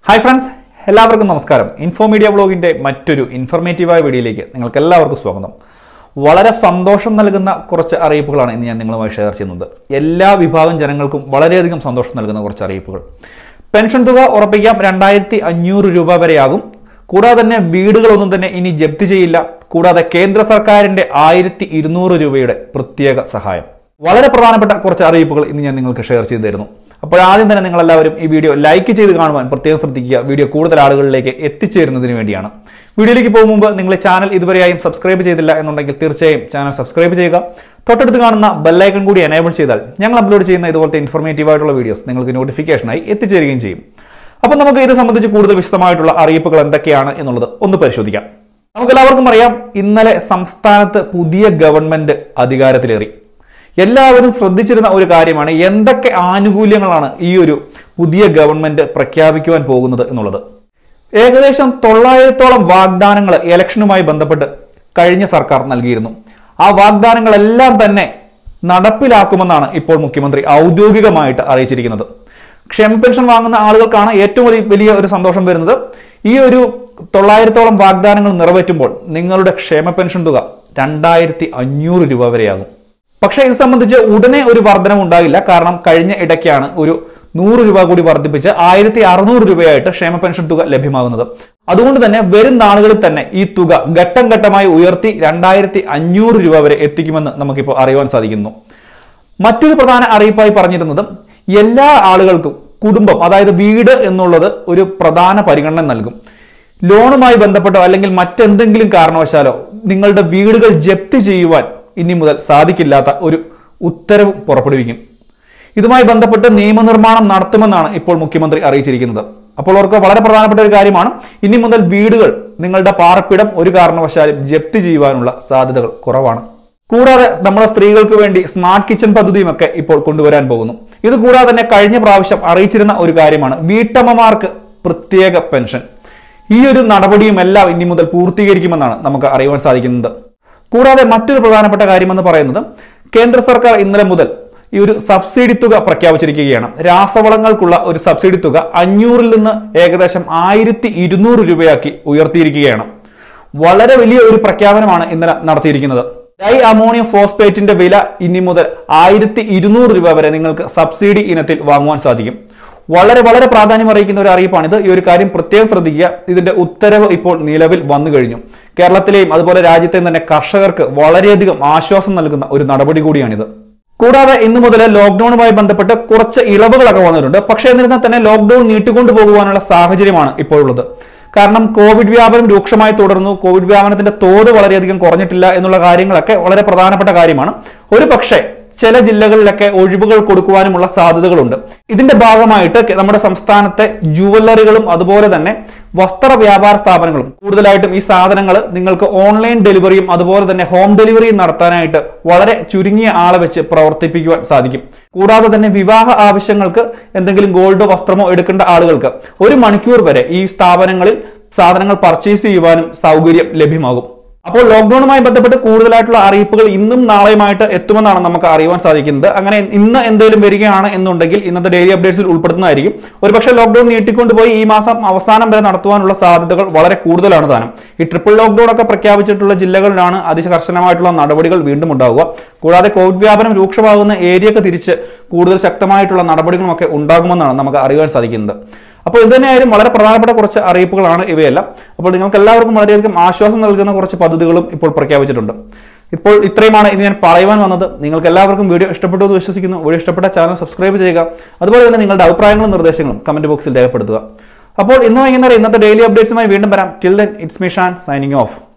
hi friends എല്ലാവർക്കും നമസ്കാരം info media ബ്ലോഗിന്റെ മറ്റൊരു ഇൻഫർമേറ്റീവായ വീഡിയോയിലേക്ക് നിങ്ങൾക്ക് എല്ലാവർക്കും സ്വാഗതം വളരെ സന്തോഷം നൽകുന്ന കുറച്ച് അറിയിപ്പുകളാണ് ഇന്ന് ഞാൻ നിങ്ങളുമായി ഷെയർ ചെയ്യുന്നത് എല്ലാ വിഭാഗം ജനങ്ങൾക്കും വളരെയധികം സന്തോഷം നൽകുന്ന കുറച്ച് അറിയിപ്പുകൾ പെൻഷൻ തുക ഉറപ്പിക്കാം രണ്ടായിരത്തി അഞ്ഞൂറ് രൂപ വരെയാകും കൂടാതെ തന്നെ വീടുകളൊന്നും തന്നെ ഇനി ജപ്തി ചെയ്യില്ല കൂടാതെ കേന്ദ്ര സർക്കാരിന്റെ ആയിരത്തി ഇരുന്നൂറ് രൂപയുടെ പ്രത്യേക സഹായം വളരെ പ്രധാനപ്പെട്ട കുറച്ച് അറിയിപ്പുകൾ ഇന്ന് ഞാൻ നിങ്ങൾക്ക് ഷെയർ ചെയ്തു തരുന്നു അപ്പോൾ ആദ്യം തന്നെ നിങ്ങൾ എല്ലാവരും ഈ വീഡിയോ ലൈക്ക് ചെയ്ത് കാണുവാൻ പ്രത്യേകം ശ്രദ്ധിക്കുക വീഡിയോ കൂടുതൽ ആളുകളിലേക്ക് എത്തിച്ചേരുന്നതിന് വേണ്ടിയാണ് വീഡിയോയിലേക്ക് പോകും മുമ്പ് നിങ്ങൾ ഈ ചാനൽ ഇതുവരെയായും സബ്സ്ക്രൈബ് ചെയ്തില്ല എന്നുണ്ടെങ്കിൽ തീർച്ചയായും ചാനൽ സബ്സ്ക്രൈബ് ചെയ്യുക തൊട്ടടുത്ത് കാണുന്ന ബെല്ലൈക്കൺ കൂടി എനേബിൾ ചെയ്താൽ ഞങ്ങൾ അപ്ലോഡ് ചെയ്യുന്ന ഇതുപോലത്തെ ഇൻഫോർമേറ്റീവ് ആയിട്ടുള്ള വീഡിയോസ് നിങ്ങൾക്ക് നോട്ടിഫിക്കേഷനായി എത്തിച്ചേരുകയും ചെയ്യും അപ്പോൾ നമുക്ക് ഇത് സംബന്ധിച്ച് കൂടുതൽ വിശദമായിട്ടുള്ള അറിയിപ്പുകൾ എന്തൊക്കെയാണ് എന്നുള്ളത് ഒന്ന് പരിശോധിക്കാം നമുക്ക് എല്ലാവർക്കും അറിയാം ഇന്നലെ സംസ്ഥാനത്ത് പുതിയ ഗവൺമെന്റ് അധികാരത്തിലേറി എല്ലാവരും ശ്രദ്ധിച്ചിരുന്ന ഒരു കാര്യമാണ് എന്തൊക്കെ ആനുകൂല്യങ്ങളാണ് ഈ ഒരു പുതിയ ഗവൺമെന്റ് പ്രഖ്യാപിക്കുവാൻ പോകുന്നത് എന്നുള്ളത് ഏകദേശം തൊള്ളായിരത്തോളം വാഗ്ദാനങ്ങൾ ഇലക്ഷനുമായി ബന്ധപ്പെട്ട് കഴിഞ്ഞ സർക്കാർ നൽകിയിരുന്നു ആ വാഗ്ദാനങ്ങളെല്ലാം തന്നെ നടപ്പിലാക്കുമെന്നാണ് ഇപ്പോൾ മുഖ്യമന്ത്രി ഔദ്യോഗികമായിട്ട് അറിയിച്ചിരിക്കുന്നത് ക്ഷേമ പെൻഷൻ വാങ്ങുന്ന ആളുകൾക്കാണ് ഏറ്റവും വലിയ- വലിയ ഒരു സന്തോഷം വരുന്നത് ഈ ഒരു തൊള്ളായിരത്തോളം വാഗ്ദാനങ്ങൾ നിറവേറ്റുമ്പോൾ നിങ്ങളുടെ ക്ഷേമ പെൻഷൻ തുക രണ്ടായിരത്തി അഞ്ഞൂറ് രൂപ വരെയാകും പക്ഷേ ഇത് സംബന്ധിച്ച് ഉടനെ ഒരു വർധനം ഉണ്ടാകില്ല കാരണം കഴിഞ്ഞ ഇടയ്ക്കാണ് ഒരു നൂറ് രൂപ കൂടി വർദ്ധിപ്പിച്ച് ആയിരത്തി അറുന്നൂറ് രൂപയായിട്ട് ക്ഷേമ പെൻഷൻ തുക ലഭ്യമാകുന്നത് അതുകൊണ്ട് തന്നെ വരും നാളുകളിൽ തന്നെ ഈ തുക ഘട്ടം ഘട്ടമായി ഉയർത്തി രണ്ടായിരത്തി അഞ്ഞൂറ് രൂപ വരെ എത്തിക്കുമെന്ന് നമുക്കിപ്പോൾ അറിയുവാൻ സാധിക്കുന്നു മറ്റൊരു പ്രധാന അറിയിപ്പായി പറഞ്ഞിരുന്നത് എല്ലാ ആളുകൾക്കും കുടുംബം അതായത് വീട് എന്നുള്ളത് ഒരു പ്രധാന പരിഗണന നൽകും ലോണുമായി ബന്ധപ്പെട്ടോ അല്ലെങ്കിൽ മറ്റെന്തെങ്കിലും കാരണവശാലോ നിങ്ങളുടെ വീടുകൾ ജപ്തി ചെയ്യുവാൻ ഇനി മുതൽ സാധിക്കില്ലാത്ത ഒരു ഉത്തരവ് പുറപ്പെടുവിക്കും ഇതുമായി ബന്ധപ്പെട്ട് നിയമനിർമ്മാണം നടത്തുമെന്നാണ് ഇപ്പോൾ മുഖ്യമന്ത്രി അറിയിച്ചിരിക്കുന്നത് അപ്പോൾ അവർക്ക് വളരെ പ്രധാനപ്പെട്ട ഒരു കാര്യമാണ് ഇനി മുതൽ വീടുകൾ നിങ്ങളുടെ പാർപ്പിടം ഒരു കാരണവശാലും ജപ്തി ചെയ്യുവാനുള്ള സാധ്യതകൾ കുറവാണ് കൂടാതെ നമ്മുടെ സ്ത്രീകൾക്ക് വേണ്ടി സ്മാർട്ട് കിച്ചൺ പദ്ധതിയും ഒക്കെ ഇപ്പോൾ കൊണ്ടുവരാൻ പോകുന്നു ഇത് കൂടാതെ തന്നെ കഴിഞ്ഞ പ്രാവശ്യം അറിയിച്ചിരുന്ന ഒരു കാര്യമാണ് വീട്ടമ്മമാർക്ക് പ്രത്യേക പെൻഷൻ ഈ ഒരു നടപടിയും എല്ലാം ഇനി മുതൽ പൂർത്തീകരിക്കുമെന്നാണ് നമുക്ക് അറിയുവാൻ സാധിക്കുന്നത് കൂടാതെ മറ്റൊരു പ്രധാനപ്പെട്ട കാര്യമെന്ന് പറയുന്നത് കേന്ദ്ര സർക്കാർ ഇന്നലെ മുതൽ ഈ ഒരു സബ്സിഡി തുക പ്രഖ്യാപിച്ചിരിക്കുകയാണ് രാസവളങ്ങൾക്കുള്ള ഒരു സബ്സിഡി തുക അഞ്ഞൂറിൽ നിന്ന് ഏകദേശം ആയിരത്തി ഇരുന്നൂറ് രൂപയാക്കി ഉയർത്തിയിരിക്കുകയാണ് വളരെ വലിയ ഒരു പ്രഖ്യാപനമാണ് ഇന്നലെ നടത്തിയിരിക്കുന്നത് ഡൈ അമോണിയം ഫോസ്ഫേറ്റിന്റെ വില ഇനി മുതൽ ആയിരത്തി ഇരുന്നൂറ് രൂപ വരെ നിങ്ങൾക്ക് സബ്സിഡി ഇനത്തിൽ വാങ്ങുവാൻ സാധിക്കും വളരെ വളരെ പ്രാധാന്യം അറിയിക്കുന്ന ഒരു അറിയിപ്പാണിത് ഈ ഒരു കാര്യം പ്രത്യേകം ശ്രദ്ധിക്കുക ഇതിന്റെ ഉത്തരവ് ഇപ്പോൾ നിലവിൽ വന്നു കഴിഞ്ഞു കേരളത്തിലെയും അതുപോലെ രാജ്യത്തെയും തന്നെ കർഷകർക്ക് വളരെയധികം ആശ്വാസം നൽകുന്ന ഒരു നടപടി കൂടിയാണിത് കൂടാതെ ഇന്നു മുതൽ ലോക്ഡൌണുമായി ബന്ധപ്പെട്ട് കുറച്ച് ഇളവുകളൊക്കെ വന്നിട്ടുണ്ട് പക്ഷേ എന്നിരുന്നാൽ തന്നെ ലോക്ഡൌൺ നീട്ടിക്കൊണ്ടു പോകുവാനുള്ള സാഹചര്യമാണ് ഇപ്പോഴുള്ളത് കാരണം കോവിഡ് വ്യാപനം രൂക്ഷമായി തുടർന്നു കോവിഡ് വ്യാപനത്തിന്റെ തോത് വളരെയധികം കുറഞ്ഞിട്ടില്ല എന്നുള്ള കാര്യങ്ങളൊക്കെ വളരെ പ്രധാനപ്പെട്ട കാര്യമാണ് ഒരു പക്ഷേ ചില ജില്ലകളിലൊക്കെ ഒഴിവുകൾ കൊടുക്കുവാനുമുള്ള സാധ്യതകളുണ്ട് ഇതിന്റെ ഭാഗമായിട്ട് കെ- നമ്മുടെ സംസ്ഥാനത്തെ ജുവല്ലറികളും അതുപോലെ തന്നെ വസ്ത്ര വ്യാപാര സ്ഥാപനങ്ങളും കൂടുതലായിട്ടും ഈ സാധനങ്ങൾ നിങ്ങൾക്ക് ഓൺലൈൻ ഡെലിവറിയും അതുപോലെ തന്നെ ഹോം ഡെലിവറിയും നടത്താനായിട്ട് വളരെ ചുരുങ്ങിയ ആളെ വെച്ച് പ്രവർത്തിപ്പിക്കുവാൻ സാധിക്കും കൂടാതെ തന്നെ വിവാഹ ആവശ്യങ്ങൾക്ക് എന്തെങ്കിലും ഗോൾഡോ വസ്ത്രമോ എടുക്കേണ്ട ആളുകൾക്ക് ഒരു മണിക്കൂർ വരെ ഈ സ്ഥാപനങ്ങളിൽ സാധനങ്ങൾ പർച്ചേസ് ചെയ്യുവാനും സൗകര്യം ലഭ്യമാകും അപ്പോൾ ലോക്ക്ഡൌണുമായി ബന്ധപ്പെട്ട് കൂടുതലായിട്ടുള്ള അറിയിപ്പുകൾ ഇന്നും നാളെയുമായിട്ട് എത്തുമെന്നാണ് നമുക്ക് അറിയുവാൻ സാധിക്കുന്നത് അങ്ങനെ ഇന്ന് എന്തെങ്കിലും വരികയാണ് എന്നുണ്ടെങ്കിൽ ഇന്നത്തെ ഡെയിലി അപ്ഡേറ്റ്സിൽ ഉൾപ്പെടുന്നതായിരിക്കും ഒരുപക്ഷെ ലോക്ക്ഡൌൺ നീട്ടിക്കൊണ്ടുപോയി ഈ മാസം അവസാനം വരെ നടത്തുവാനുള്ള സാധ്യതകൾ വളരെ കൂടുതലാണ് താനും ഈ ട്രിപ്പിൾ ലോക്ക്ഡൌൺ ഒക്കെ പ്രഖ്യാപിച്ചിട്ടുള്ള ജില്ലകളിലാണ് അതികർശനമായിട്ടുള്ള നടപടികൾ വീണ്ടും ഉണ്ടാവുക കൂടാതെ കോവിഡ് വ്യാപനം രൂക്ഷമാകുന്ന ഏരിയയൊക്കെ തിരിച്ച് കൂടുതൽ ശക്തമായിട്ടുള്ള നടപടികളുമൊക്കെ ഉണ്ടാകുമെന്നാണ് നമുക്ക് അറിയാൻ സാധിക്കുന്നത് അപ്പോൾ ഇത് തന്നെയായാലും വളരെ പ്രധാനപ്പെട്ട കുറച്ച് അറിയിപ്പുകളാണ് ഇവയെല്ലാം അപ്പോൾ നിങ്ങൾക്ക് എല്ലാവർക്കും വളരെയധികം ആശ്വാസം നൽകുന്ന കുറച്ച് പദ്ധതികളും ഇപ്പോൾ പ്രഖ്യാപിച്ചിട്ടുണ്ട് ഇപ്പോൾ ഇത്രയുമാണ് ഇന്ന് ഞാൻ പറയുവാൻ വന്നത് നിങ്ങൾക്ക് എല്ലാവർക്കും വീഡിയോ ഇഷ്ടപ്പെട്ടു എന്ന് വിശ്വസിക്കുന്നു വീഡിയോ ഇഷ്ടപ്പെട്ട ചാനൽ സബ്സ്ക്രൈബ് ചെയ്യുക അതുപോലെ തന്നെ നിങ്ങളുടെ അഭിപ്രായങ്ങളും നിർദ്ദേശങ്ങളും കമന്റ് ബോക്സിൽ രേഖപ്പെടുത്തുക അപ്പോൾ ഇന്ന് വൈകുന്നേരം ഇന്നത്തെ ഡെയിലി അപ്ഡേറ്റ്സുമായി വീണ്ടും വരാം till then it's me Shan signing of